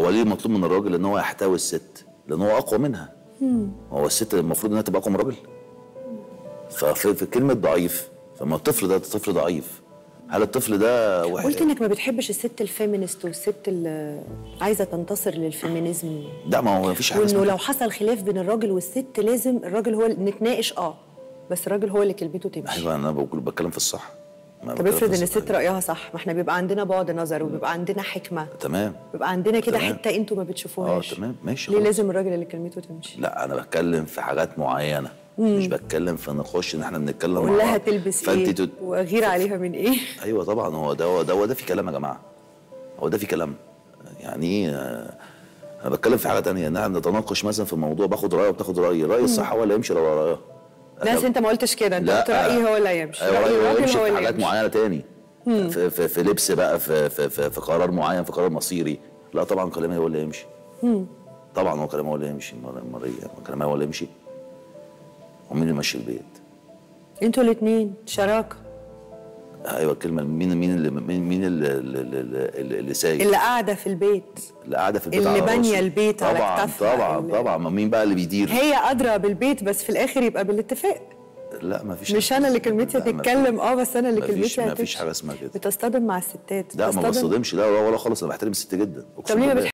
هو ليه مطلوب من الراجل ان هو يحتوي الست لان هو اقوى منها هو الست المفروض انها تبقى اقوى من الراجل ففي في كلمه ضعيف فما الطفل ده طفل ضعيف هل الطفل ده واحد قلت انك ما بتحبش الست الفيمينست والست اللي عايزه تنتصر للفيمينيزم لا ما هو مفيش حاجه وانه اسمها لو حصل خلاف بين الراجل والست لازم الراجل هو اللي نتناقش اه بس الراجل هو اللي كلمته تمشي ايوه انا بقول بتكلم في الصح ما طب بتكلم افرض في ان الصح. الست رايها صح ما احنا بيبقى عندنا بعد نظر وبيبقى عندنا حكمه تمام بيبقى عندنا كده تمام. حته انتوا ما بتشوفوهاش اه تمام ماشي ليه خلاص. لازم الراجل اللي كلمته تمشي لا انا بتكلم في حاجات معينه مش بتكلم في نخش ان احنا بنتكلم مع قول لها بعض. تلبس فانت ايه تت... واغير عليها من ايه ايوه طبعا هو ده هو ده هو ده في كلام يا جماعه هو ده في كلام يعني ايه آه، انا بتكلم في حاجه تانية ان احنا نتناقش مثلا في موضوع باخد رايه وبتاخد رايي رايي الصح هو اللي يمشي لو رايها ناس انت ما قلتش كده انت لا. قلت رايي هو اللي يمشي ايوه راي رايي هو الراجل يمشي هو في اللي حاجات يمشي معينه تاني في, في, في لبس بقى في, في, في, في قرار معين في قرار مصيري لا طبعا كلامي هو اللي يمشي طبعا هو كلامي هو اللي يمشي امال إيه؟ كلامي هو اللي يمشي ومين اللي يمشي البيت انتوا الاثنين شراكه ايوه الكلمه مين مين اللي مين مين اللي اللي, اللي, اللي سايق اللي قاعده في البيت اللي قاعده في البيت اللي على بانية راسه. البيت على طبعا كتافها، طبعا اللي- طبعا ما مين بقى اللي بيدير هي ادرى بالبيت بس في الاخر يبقى بالاتفاق لا ما فيش مش انا اللي كلمتي لا، ما هتتكلم اه بس انا اللي ما فيش- كلمتي ما فيش هتمشي. حاجه اسمها كده بتصطدم مع الستات لا ما بتصطدم- بصطدمش لا ولا خالص انا بحترم الست جدا طب اقسم ليه ما بالله